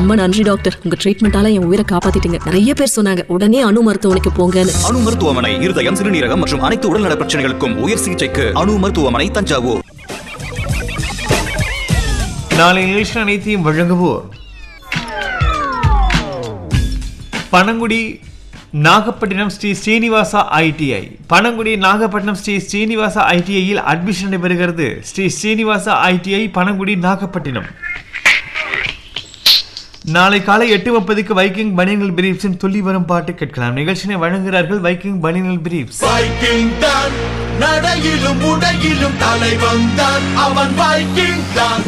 ரொம்ப நன்றி டாக்டர் உங்க ட்ரீட்மெண்டால என் உயிரை காப்பாத்திட்டீங்க நிறைய பேர் சொன்னாங்க உடனே அணு மருத்துவமனைக்கு போங்கன்னு அணு மருத்துவமனை இருதயம் சிறுநீரகம் மற்றும் அனைத்து உடல்நல பிரச்சனைகளுக்கும் உயர் சிகிச்சைக்கு அணு மருத்துவமனை தஞ்சாவூர் நாளை நிகழ்ச்சி அனைத்தையும் வழங்குவோர் பனங்குடி நாகப்பட்டினம் ஸ்ரீ ஸ்ரீனிவாசா ஐடிஐ பனங்குடி நாகப்பட்டினம் ஸ்ரீ ஸ்ரீனிவாசா ஐடிஐயில் அட்மிஷன் நடைபெறுகிறது ஸ்ரீ ஸ்ரீனிவாசா ஐடிஐ பனங்குடி நாகப்பட்டினம் நாளை காலை எட்டு முப்பதுக்கு வைக்கிங் பனியன்கள் பிரீப்ஸின் துள்ளி வரும் பாட்டு கேட்கலாம் நிகழ்ச்சியை வழங்குகிறார்கள் வைக்கிங் பனியன்கள் பிரீப்ஸ் வைக்கிங் தான் நடையிலும் உடையிலும் தலைவன் தான் அவன் வைக்கிங் தான்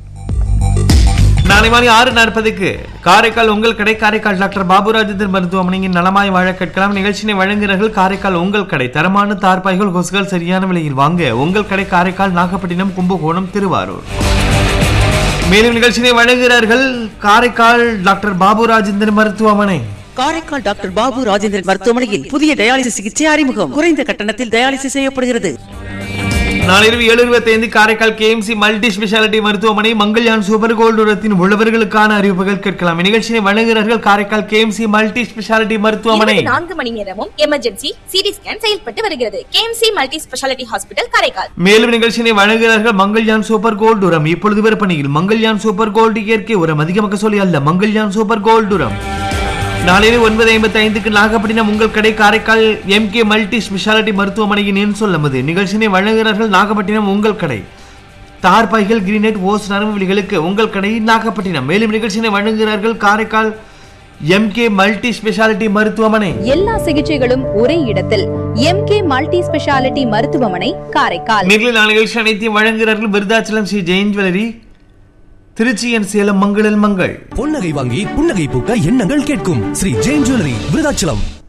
நாளை மாலை ஆறு நாற்பதுக்கு காரைக்கால் உங்கள் கடை காரைக்கால் டாக்டர் பாபுராஜேந்தர் மருத்துவமனையின் நலமாய் வாழ கேட்கலாம் நிகழ்ச்சியை வழங்குகிறார்கள் காரைக்கால் உங்கள் கடை தரமான தார்பாய்கள் கொசுகள் சரியான விலையில் வாங்க உங்கள் கடை காரைக்கால் நாகப்பட்டினம் கும்பகோணம் திருவாரூர் மேலும் நிகழ்ச்சியை வழங்குகிறார்கள் காரைக்கால் டாக்டர் பாபுராஜேந்தர் மருத்துவமனை காரைக்கால் டாக்டர் பாபு ராஜேந்திரன் மருத்துவமனையில் புதிய டயாலிசிஸ் சிகிச்சை அறிமுகம் குறைந்த கட்டணத்தில் டயாலிசிஸ் செய்யப்படுகிறது நாளை இரவு ஏழு இருபத்தி ஐந்து காரைக்கால் கேஎம்சி மல்டி ஸ்பெஷாலிட்டி மருத்துவமனை மங்கள்யான் சூப்பர் கோல்டு உரத்தின் உள்ளவர்களுக்கான அறிவிப்புகள் கேட்கலாம் நிகழ்ச்சியை வழங்குகிறார்கள் காரைக்கால் கேஎம்சி மல்டி ஸ்பெஷாலிட்டி மருத்துவமனை இருபத்தி நான்கு மணி நேரமும் எமர்ஜென்சி சிடி ஸ்கேன் செயல்பட்டு வருகிறது KMC multi speciality hospital Karaikal மேலும் நிகழ்ச்சியை வழங்குகிறார்கள் மங்கள்யான் சூப்பர் கோல்டு உரம் இப்பொழுது விற்பனையில் மங்கள்யான் சூப்பர் கோல்டு இயற்கை உரம் அதிகமாக சொல்லி அல்ல மங்கள்யான் சூப்பர் கோல்டு உரம் நாளையிலே ஒன்பது ஐம்பத்தி ஐந்துக்கு நாகப்பட்டினம் உங்கள் கடை Karaikal M K multi speciality மருத்துவமனையின் எண் சொல்லமது நிகழ்ச்சியை வழங்குகிறார்கள் நாகப்பட்டினம் உங்கள் கடை தார்பாய்கள் கிரீனெட் ஓஸ் நரம்பு விலிகளுக்கு உங்கள் கடை நாகப்பட்டினம் மேலும் நிகழ்ச்சியை வழங்குகிறார்கள் Karaikal M K multi speciality மருத்துவமனை எல்லா சிகிச்சைகளும் ஒரே இடத்தில் எம்கே மல்டி ஸ்பெஷாலிட்டி மருத்துவமனை காரைக்கால் நேரில் நாளை நிகழ்ச்சி அனைத்தையும் வழங்குகிறார்கள் விருதாச்சலம் ஸ்ரீ ஜெயின் ஜுவல்லரி திருச்சி என் சேலம் மங்களல் மங்கள் பொன்னகை வாங்கி புன்னகை பூக்க எண்ணங்கள் கேட்கும் ஸ்ரீ ஜெயின் ஜுவல்லரி விருதாச்சலம்